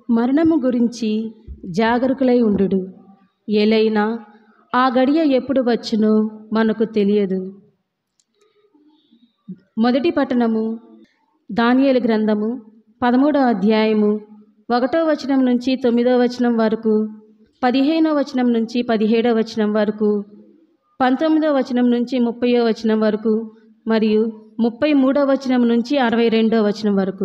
మరణము గురించి జాగరూకులై ఉండు ఏలైనా ఆ గడియ ఎప్పుడు వచ్చునో మనకు తెలియదు మొదటి పట్టణము దానియేలు గ్రంథము పదమూడవ అధ్యాయము ఒకటో వచనం నుంచి తొమ్మిదో వచనం వరకు పదిహేనో వచనం నుంచి పదిహేడో వచనం వరకు పంతొమ్మిదో వచనం నుంచి ముప్పయో వచనం వరకు మరియు ముప్పై మూడో వచనం నుంచి అరవై రెండో వచనం వరకు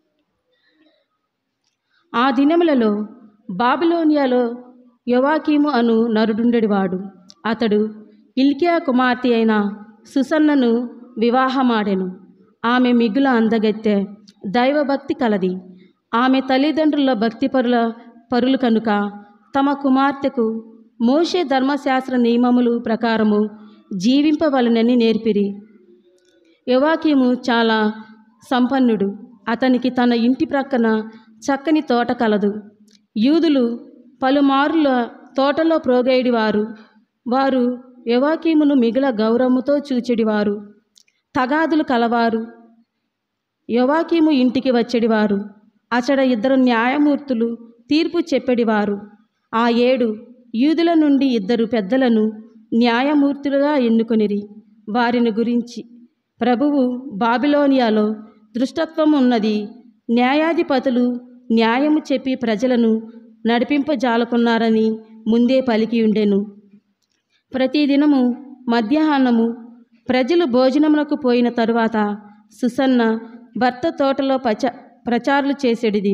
ఆ దినములలో బాబిలోనియాలో యోవాకీము అను నరుడుండెడివాడు అతడు ఇల్కియా కుమార్తె అయిన సుసన్నను వివాహమాడెను ఆమె మిగుల అందగత్తె దైవభక్తి కలది ఆమె తల్లిదండ్రుల భక్తి పరుల పరులు కనుక తమ కుమార్తెకు మోషే ధర్మశాస్త్ర నియమములు ప్రకారము జీవింపవలనని నేర్పిరి యువాకీము చాలా సంపన్నుడు అతనికి తన ఇంటి ప్రక్కన చక్కని తోట కలదు యూదులు పలుమారుల తోటలో ప్రోగేడివారు వారు యువాకీమును మిగిల గౌరవముతో చూచెడివారు తగాదులు కలవారు యువాకీము ఇంటికి వచ్చేడివారు అచడ ఇద్దరు న్యాయమూర్తులు తీర్పు చెప్పేడివారు ఆ ఏడు యూదుల నుండి ఇద్దరు పెద్దలను న్యాయమూర్తులుగా ఎన్నుకొనిరి వారిని గురించి ప్రభువు బాబిలోనియాలో దృష్టత్వం ఉన్నది న్యాయాధిపతులు న్యాయము చెప్పి ప్రజలను నడిపింపజాలకున్నారని ముందే పలికి ఉండెను ప్రతిదినము మధ్యాహ్నము ప్రజలు భోజనమునకు పోయిన తరువాత సుసన్న భర్త తోటలో పచ ప్రచారాలు చేసేడిది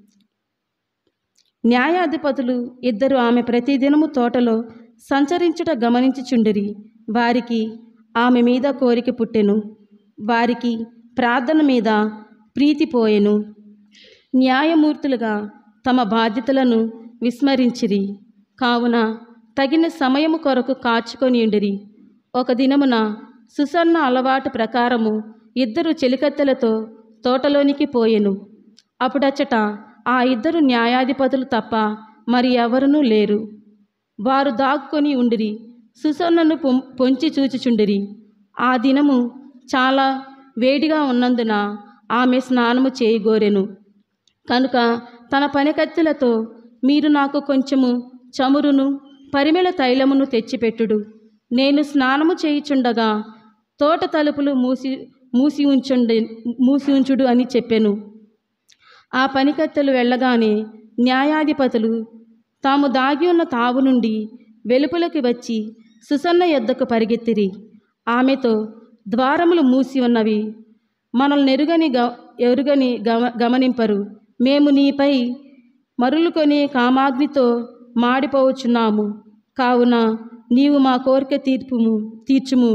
న్యాయాధిపతులు ఇద్దరు ఆమె ప్రతిదినము తోటలో సంచరించుట గమనించుచుండిరి వారికి ఆమె మీద కోరిక పుట్టెను వారికి ప్రార్థన మీద ప్రీతి పోయెను న్యాయమూర్తులుగా తమ బాధ్యతలను విస్మరించిరి కావున తగిన సమయము కొరకు కాచుకొని ఉండిరి ఒక దినమున సుసన్న అలవాటు ప్రకారము ఇద్దరు చెలికత్తెలతో తోటలోనికి పోయెను అప్పుడచ్చట ఆ ఇద్దరు న్యాయాధిపతులు తప్ప మరి ఎవరునూ లేరు వారు దాక్కుని ఉండిరి సుసన్నను పొం పొంచి చూచుచుండిరి ఆ దినము చాలా వేడిగా ఉన్నందున ఆమె స్నానము చేయగోరెను కనుక తన పనికత్తెలతో మీరు నాకు కొంచెము చమురును పరిమళ తైలమును తెచ్చిపెట్టుడు నేను స్నానము చేయుచుండగా తోట తలుపులు మూసి మూసి ఉంచుండి మూసి ఉంచుడు అని చెప్పెను ఆ పనికత్తెలు వెళ్ళగానే న్యాయాధిపతులు తాము దాగి ఉన్న తావు నుండి వెలుపలికి వచ్చి సుసన్న యొద్దకు పరిగెత్తిరి ఆమెతో ద్వారములు మూసి ఉన్నవి మనల్ని ఎరుగని గ ఎరుగని గమ గమనింపరు మేము నీపై మరులుకొని కామాగ్నితో మాడిపోవచ్చున్నాము కావున నీవు మా కోరిక తీర్పుము తీర్చుము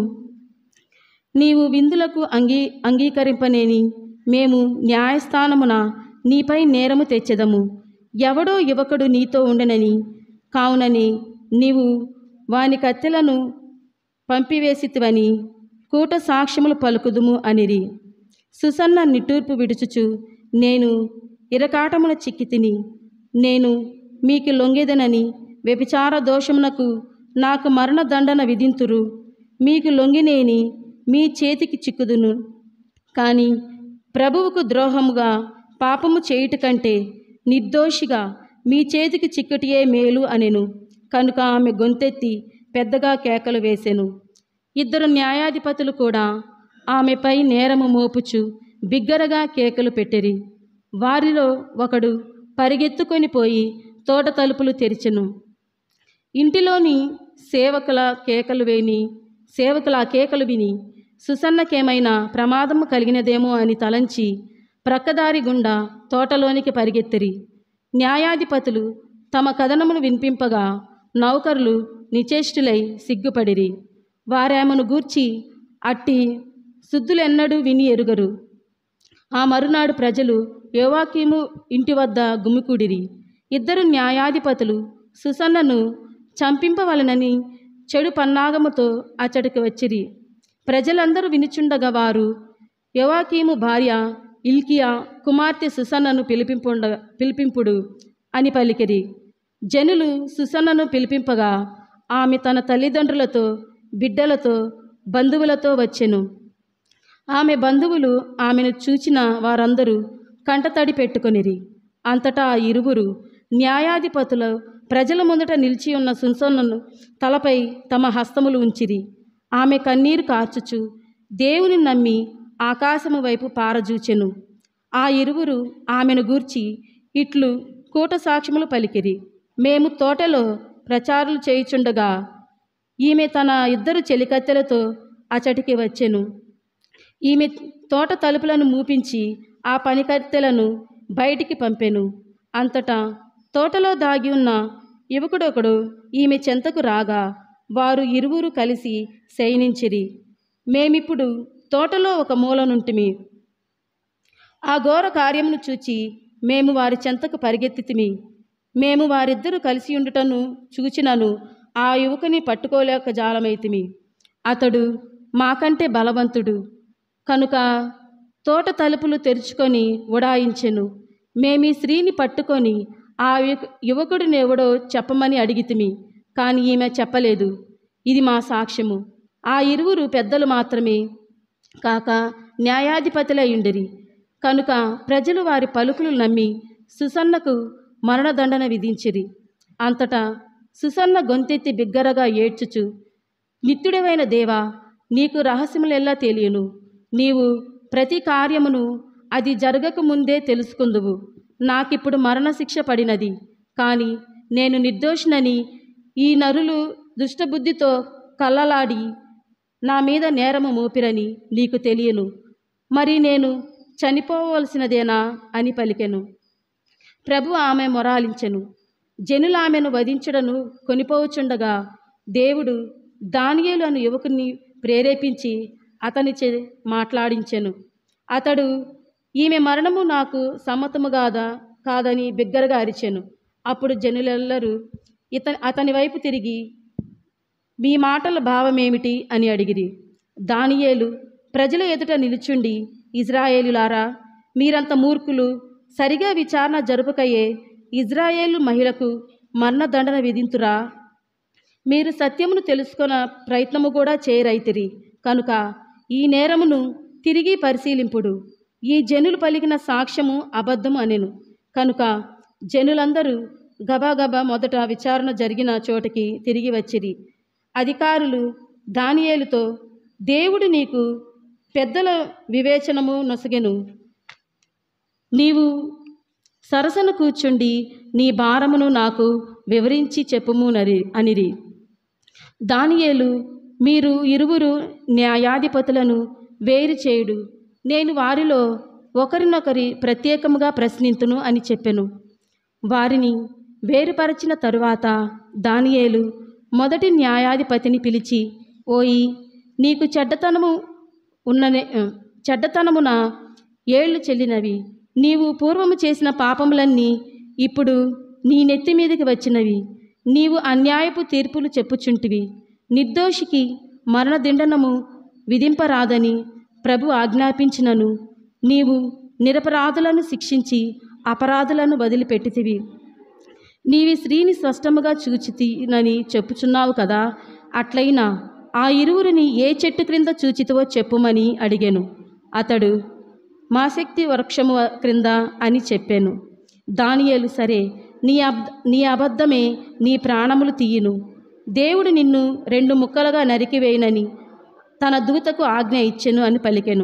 నీవు విందులకు అంగీ అంగీకరింపనేని మేము న్యాయస్థానమున నీపై నేరము తెచ్చెదము ఎవడో యువకుడు నీతో ఉండనని కావునని నీవు వాని కత్తెలను పంపివేసితివని కూట సాక్ష్యములు పలుకుదుము అనిరి సుసన్న నిట్టూర్పు విడుచుచు నేను ఇరకాటమున చిక్కి తిని నేను మీకు లొంగెదనని వ్యభిచార దోషమునకు నాకు మరణదండన విధింతురు మీకు లొంగినేని మీ చేతికి చిక్కుదును కానీ ప్రభువుకు ద్రోహముగా పాపము చేయుట కంటే నిర్దోషిగా మీ చేతికి చిక్కటియే మేలు అనెను కనుక ఆమె గొంతెత్తి పెద్దగా కేకలు వేసెను ఇద్దరు న్యాయాధిపతులు కూడా ఆమెపై నేరము మోపుచు బిగ్గరగా కేకలు పెట్టిరి వారిలో ఒకడు పరిగెత్తుకొని పోయి తోట తలుపులు తెరిచెను ఇంటిలోని సేవకుల కేకలు విని సేవకుల ఆ కేకలు విని సుసన్నకేమైనా ప్రమాదము కలిగినదేమో అని తలంచి ప్రక్కదారి గుండా తోటలోనికి పరిగెత్తిరి న్యాయాధిపతులు తమ కథనమును వినిపింపగా నౌకరులు నిచేష్టులై సిగ్గుపడిరి వారేమను గూర్చి అట్టి శుద్ధులెన్నడూ విని ఎరుగరు ఆ మరునాడు ప్రజలు యోవాకీము ఇంటి వద్ద గుమికూడిరి ఇద్దరు న్యాయాధిపతులు సుసన్నను చంపింపవలనని చెడు పన్నాగముతో అచ్చడికి వచ్చిరి ప్రజలందరూ వినుచుండగా వారు యోవాకీము భార్య ఇల్కియా కుమార్తె సుసన్నను పిలిపింపుండ పిలిపింపుడు అని పలికిరి జనులు సుసన్నను పిలిపింపగా ఆమె తన తల్లిదండ్రులతో బిడ్డలతో బంధువులతో వచ్చెను ఆమె బంధువులు ఆమెను చూచిన వారందరూ కంటతడి పెట్టుకొనిరి అంతటా ఆ ఇరువురు న్యాయాధిపతులు ప్రజల ముందట నిలిచి ఉన్న సున్సన్నను తలపై తమ హస్తములు ఉంచిరి ఆమె కన్నీరు కార్చుచు దేవుని నమ్మి ఆకాశము వైపు పారజూచెను ఆ ఇరువురు ఆమెను గూర్చి ఇట్లు కూట సాక్ష్యములు పలికిరి మేము తోటలో ప్రచారాలు చేయుచుండగా ఈమె తన ఇద్దరు చెలికత్తెలతో అచటికి వచ్చెను ఈమె తోట తలుపులను మూపించి ఆ పనికత్తెలను బయటికి పంపెను అంతటా తోటలో దాగి ఉన్న యువకుడొకడు ఈమె చెంతకు రాగా వారు ఇరువురు కలిసి శయనించిరి మేమిప్పుడు తోటలో ఒక మూలనుంటిమి ఆ ఘోర కార్యమును చూచి మేము వారి చెంతకు పరిగెత్తితిమి మేము వారిద్దరూ కలిసి ఉండుటను చూచినను ఆ యువకుని పట్టుకోలేక జాలమైతిమి అతడు మాకంటే బలవంతుడు కనుక తోట తలుపులు తెరుచుకొని ఉడాయించెను మేమీ స్త్రీని పట్టుకొని ఆ యువకు యువకుడినెవడో చెప్పమని అడిగితిమి కానీ ఈమె చెప్పలేదు ఇది మా సాక్ష్యము ఆ ఇరువురు పెద్దలు మాత్రమే కాక న్యాయాధిపతులయ్యుండిరి కనుక ప్రజలు వారి పలుకులు నమ్మి సుసన్నకు మరణదండన విధించిరి అంతటా సుసన్న గొంతెత్తి బిగ్గరగా ఏడ్చుచు నిత్యుడవైన దేవా నీకు రహస్యములెల్లా తెలియను నీవు ప్రతి కార్యమును అది జరగక ముందే తెలుసుకుందువు నాకిప్పుడు మరణశిక్ష పడినది కానీ నేను నిర్దోషినని ఈ నరులు దుష్టబుద్ధితో కల్లలాడి నా మీద నేరము మోపిరని నీకు తెలియను మరి నేను చనిపోవలసినదేనా అని పలికెను ప్రభు ఆమె మొరాలించెను జనులు ఆమెను వధించుడను కొనిపోవచుండగా దేవుడు దానియేలు అను యువకుని ప్రేరేపించి అతనిచే మాట్లాడించెను అతడు ఈమె మరణము నాకు సమ్మతము కాదా కాదని బిగ్గరగా అరిచెను అప్పుడు జనులెల్లరూ ఇత అతని వైపు తిరిగి మీ మాటల భావమేమిటి అని అడిగిరి దానియేలు ప్రజల ఎదుట నిలుచుండి ఇజ్రాయేలులారా మీరంత మూర్ఖులు సరిగా విచారణ జరుపుకయే ఇజ్రాయేలు మహిళకు మరణదండన విధింతురా మీరు సత్యమును తెలుసుకొన ప్రయత్నము కూడా చేయరైతిరి కనుక ఈ నేరమును తిరిగి పరిశీలింపుడు ఈ జనులు పలికిన సాక్ష్యము అబద్ధము అనెను కనుక జనులందరూ గబాగబా మొదట విచారణ జరిగిన చోటికి తిరిగి వచ్చిరి అధికారులు దానియేలుతో దేవుడు నీకు పెద్దల వివేచనము నొసగెను నీవు సరసన కూర్చుండి నీ భారమును నాకు వివరించి చెప్పుము నరి అనిరి దానియేలు మీరు ఇరువురు న్యాయాధిపతులను వేరు చేయుడు నేను వారిలో ఒకరినొకరి ప్రత్యేకముగా ప్రశ్నింతును అని చెప్పెను వారిని వేరుపరచిన తరువాత దానియేలు మొదటి న్యాయాధిపతిని పిలిచి ఓయి నీకు చెడ్డతనము ఉన్ననే చెడ్డతనమున ఏళ్ళు చెల్లినవి నీవు పూర్వము చేసిన పాపములన్నీ ఇప్పుడు నీ నెత్తి మీదకి వచ్చినవి నీవు అన్యాయపు తీర్పులు చెప్పుచుంటివి నిర్దోషికి మరణదండనము విధింపరాదని ప్రభు ఆజ్ఞాపించినను నీవు నిరపరాధులను శిక్షించి అపరాధులను వదిలిపెట్టితివి నీవి స్త్రీని స్పష్టముగా చూచితినని చెప్పుచున్నావు కదా అట్లయినా ఆ ఇరువురిని ఏ చెట్టు క్రింద చూచితివో చెప్పుమని అడిగాను అతడు మా శక్తి వృక్షము క్రింద అని చెప్పాను దానియేలు సరే నీ అబ్ నీ అబద్ధమే నీ ప్రాణములు తీయును దేవుడు నిన్ను రెండు ముక్కలుగా నరికివేయనని తన దూతకు ఆజ్ఞ ఇచ్చెను అని పలికెను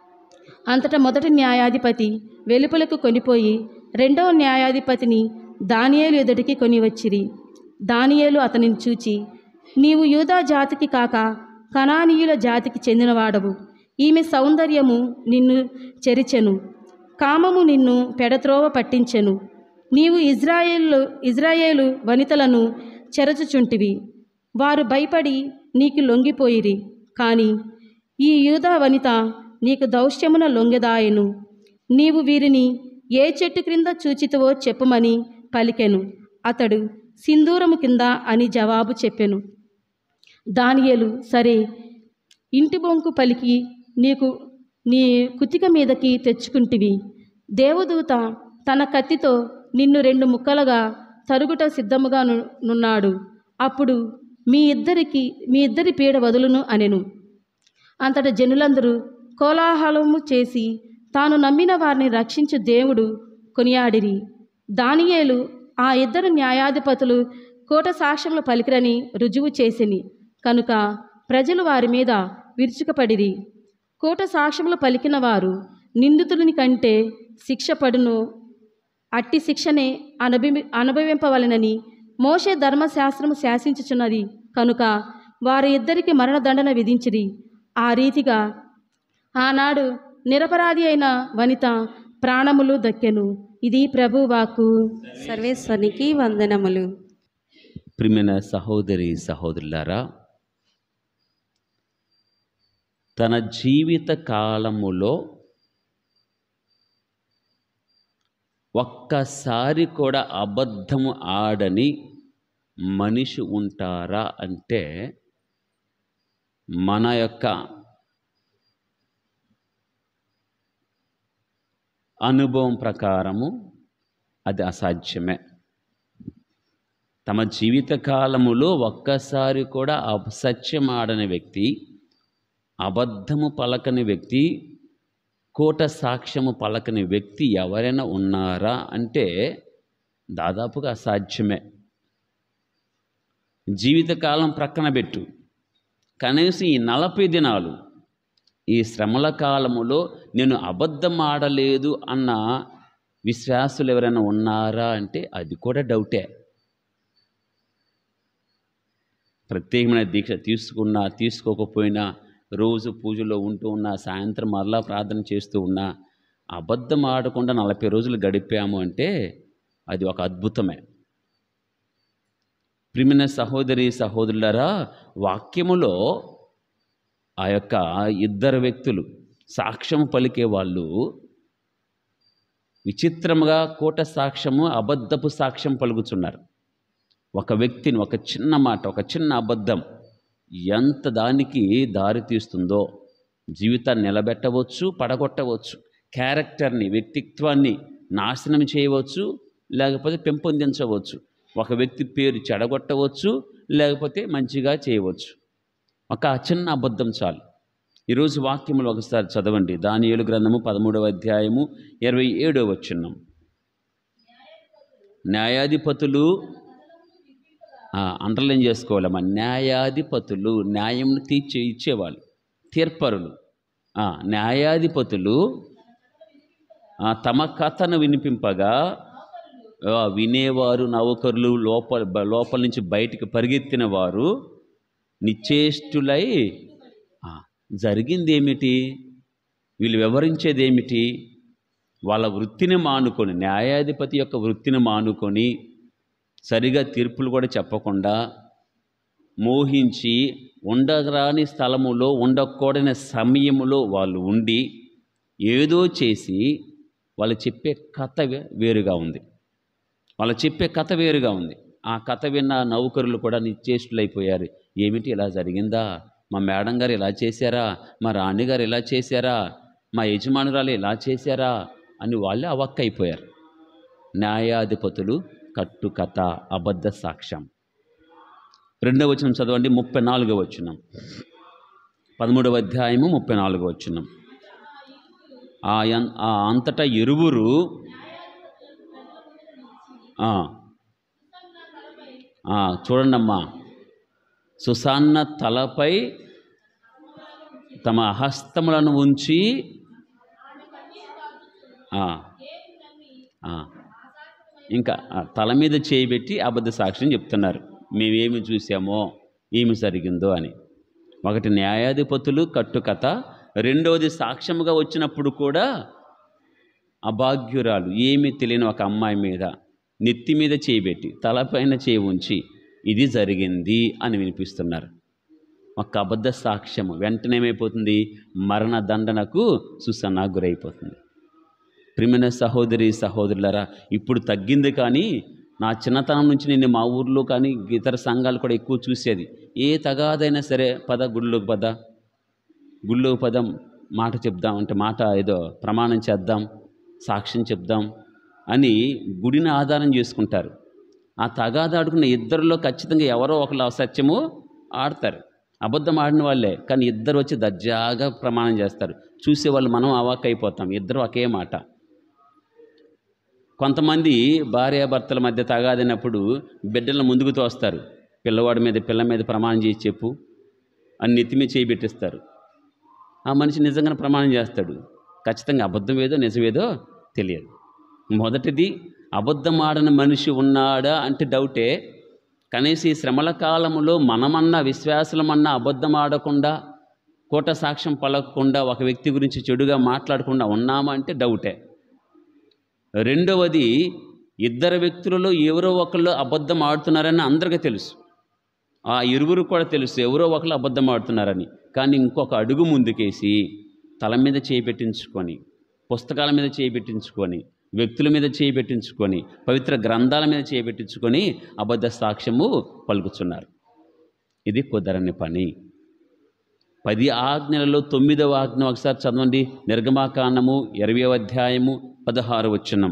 అంతటా మొదటి న్యాయాధిపతి వెలుపలకు కొనిపోయి రెండవ న్యాయాధిపతిని దానియేలు ఎదుటికి కొని వచ్చిరి దానియేలు అతనిని చూచి నీవు యూదా జాతికి కాక కనానీయుల జాతికి చెందినవాడవు ఈమె సౌందర్యము నిన్ను చెరిచెను కామము నిన్ను పెడత్రోవ పట్టించెను నీవు ఇజ్రాయేలు ఇజ్రాయేలు వనితలను చెరచుచుంటివి వారు భయపడి నీకు లొంగిపోయిరి కానీ ఈ యూదా వనిత నీకు దౌష్యమున లొంగెదాయెను నీవు వీరిని ఏ చెట్టు క్రింద చూచితివో చెప్పుమని పలికెను అతడు సింధూరము కింద అని జవాబు చెప్పెను దానియేలు సరే ఇంటి బొంకు పలికి నీకు నీ కుతిక మీదకి తెచ్చుకుంటివి దేవదూత తన కత్తితో నిన్ను రెండు ముక్కలుగా తరుగుట సిద్ధముగా ను- నున్నాడు అప్పుడు మీ ఇద్దరికి మీ ఇద్దరి పీడ వదులును అనెను అంతట జనులందరూ కోలాహలము చేసి తాను నమ్మిన వారిని రక్షించు దేవుడు కొనియాడిరి దానియేలు ఆ ఇద్దరు న్యాయాధిపతులు కోట సాక్ష్యములు పలికిరని రుజువు చేసిని కనుక ప్రజలు వారి మీద విరుచుకపడిరి కోట సాక్ష్యములు పలికిన వారు నిందితుని కంటే శిక్ష పడును అట్టి శిక్షనే అనుభవి అనుభవింపవలనని మోషే ధర్మశాస్త్రము శాసించుచున్నది కనుక వారి ఇద్దరికి మరణదండన విధించిరి ఆ రీతిగా ఆనాడు నిరపరాధి అయిన వనిత ప్రాణములు దక్కెను ఇది ప్రభు వాక్కు సర్వేశ్వరికి వందనములు ప్రియమైన సహోదరి సహోదరులారా తన జీవిత కాలములో ఒక్కసారి కూడా అబద్ధము ఆడని మనిషి ఉంటారా అంటే మన యొక్క అనుభవం ప్రకారము అది అసాధ్యమే తమ జీవిత కాలములో ఒక్కసారి కూడా అసత్యం ఆడని వ్యక్తి అబద్ధము పలకని వ్యక్తి కోట సాక్ష్యము పలకని వ్యక్తి ఎవరైనా ఉన్నారా అంటే దాదాపుగా అసాధ్యమే జీవితకాలం ప్రక్కన పెట్టు కనీసం ఈ నలభై దినాలు ఈ శ్రమల కాలములో నేను అబద్ధం ఆడలేదు అన్న విశ్వాసులు ఎవరైనా ఉన్నారా అంటే అది కూడా డౌటే ప్రత్యేకమైన దీక్ష తీసుకున్నా తీసుకోకపోయినా రోజు పూజలో ఉంటూ ఉన్నా సాయంత్రం మరలా ప్రార్థన చేస్తూ ఉన్నా అబద్ధం ఆడకుండా నలభై రోజులు గడిపాము అంటే అది ఒక అద్భుతమే ప్రిమిన సహోదరి సహోదరులరా వాక్యములో ఆ యొక్క ఇద్దరు వ్యక్తులు సాక్ష్యం పలికే వాళ్ళు విచిత్రముగా కోట సాక్ష్యము అబద్ధపు సాక్ష్యం పలుకుతున్నారు ఒక వ్యక్తిని ఒక చిన్న మాట ఒక చిన్న అబద్ధం ఎంత దానికి దారి తీస్తుందో జీవితాన్ని నిలబెట్టవచ్చు పడగొట్టవచ్చు క్యారెక్టర్ని వ్యక్తిత్వాన్ని నాశనం చేయవచ్చు లేకపోతే పెంపొందించవచ్చు ఒక వ్యక్తి పేరు చెడగొట్టవచ్చు లేకపోతే మంచిగా చేయవచ్చు ఒక చిన్న అబద్ధం చాలు ఈరోజు వాక్యములు ఒకసారి చదవండి దాని ఏడు గ్రంథము పదమూడవ అధ్యాయము ఇరవై ఏడవ వచ్చిన్నాం న్యాయాధిపతులు అండర్లైన్ చేసుకోవాలమ్మా న్యాయాధిపతులు న్యాయం తీర్చి ఇచ్చేవాళ్ళు తీర్పరులు ఆ, న్యాయాధిపతులు ఆ, తమ కథను వినిపింపగా ఆ, వినేవారు నౌకరులు లోపల బ- లోపల నుంచి బయటికి పరిగెత్తిన వారు నిశ్చేష్టులై ఆ, జరిగింది ఏమిటి వీళ్ళు వివరించేది ఏమిటి వాళ్ళ వృత్తిని మానుకొని న్యాయాధిపతి యొక్క వృత్తిని మానుకొని సరిగా తీర్పులు కూడా చెప్పకుండా మోహించి ఉండరాని స్థలములో ఉండకూడని సమయములో వాళ్ళు ఉండి ఏదో చేసి వాళ్ళు చెప్పే కథ వే- వేరుగా ఉంది వాళ్ళు చెప్పే కథ వేరుగా ఉంది ఆ కథ విన్న నౌకరులు కూడా నిశ్చేష్టులైపోయారు ఏమిటి ఇలా జరిగిందా మా మేడం గారు ఇలా చేశారా మా రాణి గారు ఇలా చేశారా మా యజమానురాలు ఇలా చేశారా అని వాళ్ళే అవక్కైపోయారు న్యాయాధిపతులు కట్టు కథ అబద్ధ సాక్ష్యం రెండవ వచనం చదవండి ముప్పై నాలుగవ వచనం పదమూడవ అధ్యాయము ముప్పై నాలుగవ వచనం ఆ యన్- ఆ అంతటా ఇరువురు ఆ, ఆ, చూడండమ్మా సుసాన్న తలపై తమ హస్తములను ఉంచి ఆ, ఆ, ఇంకా ఆ తల మీద చేయబెట్టి అబద్ధ సాక్ష్యం చెప్తున్నారు మేమేమి చూసామో ఏమి జరిగిందో అని ఒకటి న్యాయాధిపతులు కట్టుకథ రెండవది సాక్ష్యముగా వచ్చినప్పుడు కూడా అభాగ్యురాలు ఏమీ తెలియని ఒక అమ్మాయి మీద నెత్తి మీద చేయబెట్టి తలపైన చేయి ఉంచి ఇది జరిగింది అని వినిపిస్తున్నారు ఒక అబద్ధ సాక్ష్యము వెంటనే ఏమైపోతుంది మరణ దండనకు సుసన్నా గురైపోతుంది ప్రిమిన సహోదరి సహోదరులరా ఇప్పుడు తగ్గింది కానీ నా చిన్నతనం నుంచి నేను మా ఊర్లో కానీ ఇతర సంఘాలు కూడా ఎక్కువ చూసేది ఏ తగాదైనా సరే పద గుళ్ళోకి పద గుళ్ళోకి పదం మాట చెప్దాం అంటే మాట ఏదో ప్రమాణం చేద్దాం సాక్ష్యం చెప్దాం అని గుడిని ఆధారం చేసుకుంటారు ఆ తగాద ఆడుకున్న ఇద్దరిలో ఖచ్చితంగా ఎవరో ఒకరు అసత్యము ఆడతారు అబద్ధం ఆడిన వాళ్ళే కానీ ఇద్దరు వచ్చి దర్జాగా ప్రమాణం చేస్తారు చూసేవాళ్ళు మనం అవాక్ అయిపోతాం ఇద్దరు ఒకే మాట కొంతమంది భార్యాభర్తల మధ్య తగాదినప్పుడు బిడ్డలను ముందుకు తోస్తారు పిల్లవాడి మీద పిల్ల మీద ప్రమాణం చేసి చెప్పు అని నెత్తిమీ చేయబెట్టిస్తారు ఆ మనిషి నిజంగానే ప్రమాణం చేస్తాడు ఖచ్చితంగా అబద్ధం ఏదో నిజమేదో తెలియదు మొదటిది అబద్ధం ఆడని మనిషి ఉన్నాడా అంటే డౌటే కనీసం ఈ శ్రమల కాలంలో మనమన్నా విశ్వాసులమన్నా అబద్ధం ఆడకుండా కోట సాక్ష్యం పలకకుండా ఒక వ్యక్తి గురించి చెడుగా మాట్లాడకుండా ఉన్నామా అంటే డౌటే రెండవది ఇద్దరు వ్యక్తులలో ఎవరో ఒకళ్ళు అబద్ధం ఆడుతున్నారని అందరికీ తెలుసు ఆ ఇరువురు కూడా తెలుసు ఎవరో ఒకళ్ళు అబద్ధం ఆడుతున్నారని కానీ ఇంకొక అడుగు ముందుకేసి తల మీద చేయి పెట్టించుకొని పుస్తకాల మీద చేయి పెట్టించుకొని వ్యక్తుల మీద చేయి పెట్టించుకొని పవిత్ర గ్రంథాల మీద చేయి పెట్టించుకొని అబద్ధ సాక్ష్యము పలుకుతున్నారు ఇది కుదరని పని పది ఆజ్ఞలలో తొమ్మిదవ ఆజ్ఞ ఒకసారి చదవండి నిర్గమాకాండము ఇరవై అధ్యాయము పదహారు వచనం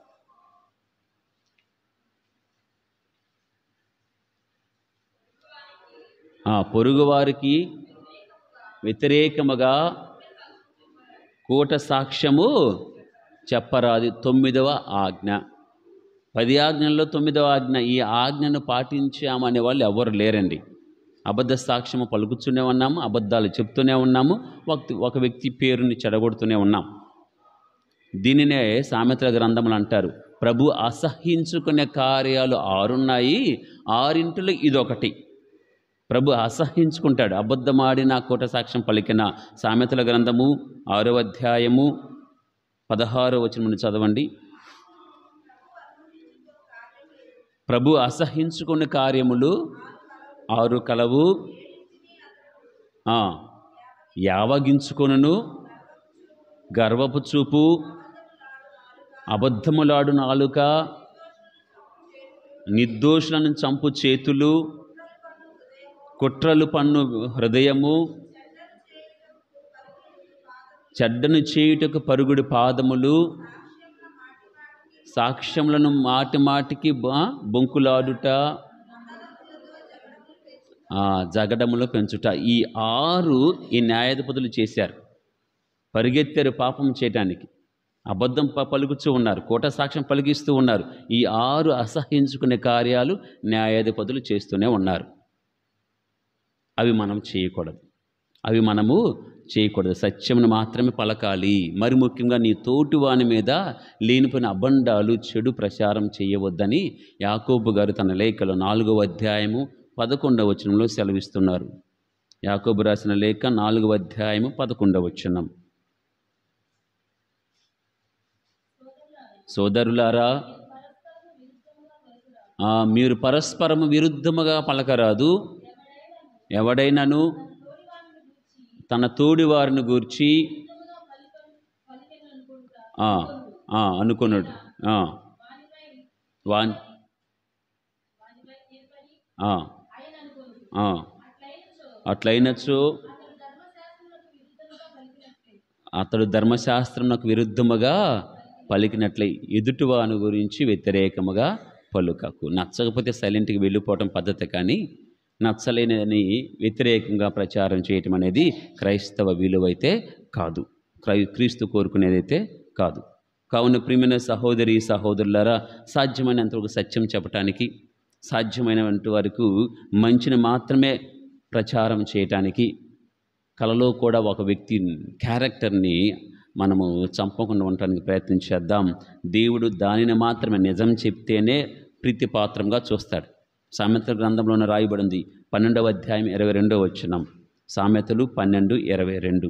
ఆ పొరుగువారికి వ్యతిరేకముగా కూట సాక్ష్యము చెప్పరాదు తొమ్మిదవ ఆజ్ఞ పది ఆజ్ఞల్లో తొమ్మిదవ ఆజ్ఞ ఈ ఆజ్ఞను పాటించామనే వాళ్ళు ఎవరు లేరండి అబద్ధ సాక్ష్యము పలుకుతూనే ఉన్నాము అబద్ధాలు చెప్తూనే ఉన్నాము ఒక ఒక వ్యక్తి పేరుని చెడగొడుతూనే ఉన్నాం దీనినే సామెతల గ్రంథములు అంటారు ప్రభు అసహించుకునే కార్యాలు ఆరున్నాయి ఆరింటిలో ఇదొకటి ప్రభు అసహించుకుంటాడు అబద్ధమాడిన కూట సాక్ష్యం పలికిన సామెతల గ్రంథము ఆరో అధ్యాయము పదహారో వచనమును చదవండి ప్రభు అసహించుకునే కార్యములు ఆరు కలవు ఆ, యావగించుకొనును గర్వపు చూపు అబద్ధములాడు నాలుక నిర్దోషులను చంపు చేతులు కుట్రలు పన్ను హృదయము చెడ్డను చేయుటకు పరుగుడి పాదములు సాక్ష్యములను మాటి మాటికి బ- బొంకులాడుట ఆ, జగడములో పెంచుట ఈ ఆరు ఈ న్యాయాధిపతులు చేశారు పరిగెత్తారు పాపం చేయటానికి అబద్ధం ప- పలుకుతూ ఉన్నారు కోట సాక్ష్యం పలికిస్తూ ఉన్నారు ఈ ఆరు అసహించుకునే కార్యాలు న్యాయాధిపతులు చేస్తూనే ఉన్నారు అవి మనం చేయకూడదు అవి మనము చేయకూడదు సత్యమును మాత్రమే పలకాలి మరి ముఖ్యంగా నీ తోటి వాని మీద లేనిపోయిన అబండాలు చెడు ప్రచారం చేయవద్దని యాకోబు గారు తన లేఖలో నాలుగవ అధ్యాయము పదకొండవ వచనంలో సెలవిస్తున్నారు యాకోబు రాసిన లేఖ నాలుగవ అధ్యాయము పదకొండవ వచనం సోదరులారా ఆ, మీరు పరస్పరము విరుద్ధముగా పలకరాదు ఎవడైనాను తన తోడి వారిని గూర్చి ఆ, ఆ, అనుకున్నాడు ఆ. వాన్ ఆ, ఆ. అట్లయినచో అతడు ధర్మశాస్త్రమునకు విరుద్ధముగా పలికినట్లే ఎదుటివాని గురించి వ్యతిరేకముగా పలుకకు నచ్చకపోతే సైలెంట్కి వెళ్ళిపోవటం పద్ధతి కానీ నచ్చలేని వ్యతిరేకంగా ప్రచారం చేయటం అనేది క్రైస్తవ విలువైతే కాదు క్రై క్రీస్తు కోరుకునేదైతే కాదు కావున ప్రియమైన సహోదరి సహోదరులారా సాధ్యమైనంతవరకు సత్యం చెప్పటానికి సాధ్యమైనంత వరకు మంచిని మాత్రమే ప్రచారం చేయటానికి కలలో కూడా ఒక వ్యక్తి క్యారెక్టర్ని మనము చంపకుండా ఉండటానికి ప్రయత్నం చేద్దాం దేవుడు దానిని మాత్రమే నిజం చెప్తేనే ప్రీతిపాత్రంగా చూస్తాడు సామెతల గ్రంథంలోనే రాయబడింది పన్నెండవ అధ్యాయం ఇరవై రెండవ వచ్చినం సామెతలు పన్నెండు ఇరవై రెండు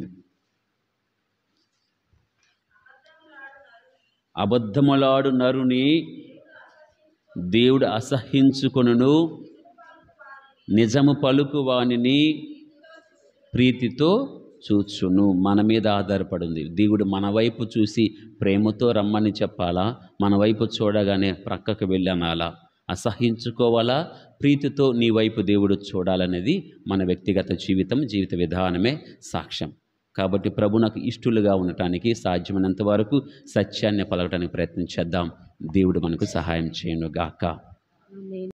అబద్ధములాడు నరుని దేవుడు అసహించుకొనును నిజము పలుకు వానిని ప్రీతితో చూచును మన మీద ఆధారపడింది దేవుడు మన వైపు చూసి ప్రేమతో రమ్మని చెప్పాలా మన వైపు చూడగానే ప్రక్కకు వెళ్ళనాలా అసహించుకోవాలా ప్రీతితో నీ వైపు దేవుడు చూడాలనేది మన వ్యక్తిగత జీవితం జీవిత విధానమే సాక్ష్యం కాబట్టి ప్రభు నాకు ఇష్టలుగా ఉండటానికి సాధ్యమైనంత వరకు సత్యాన్ని పలకటానికి ప్రయత్నం చేద్దాం దేవుడు మనకు సహాయం చేయను గాక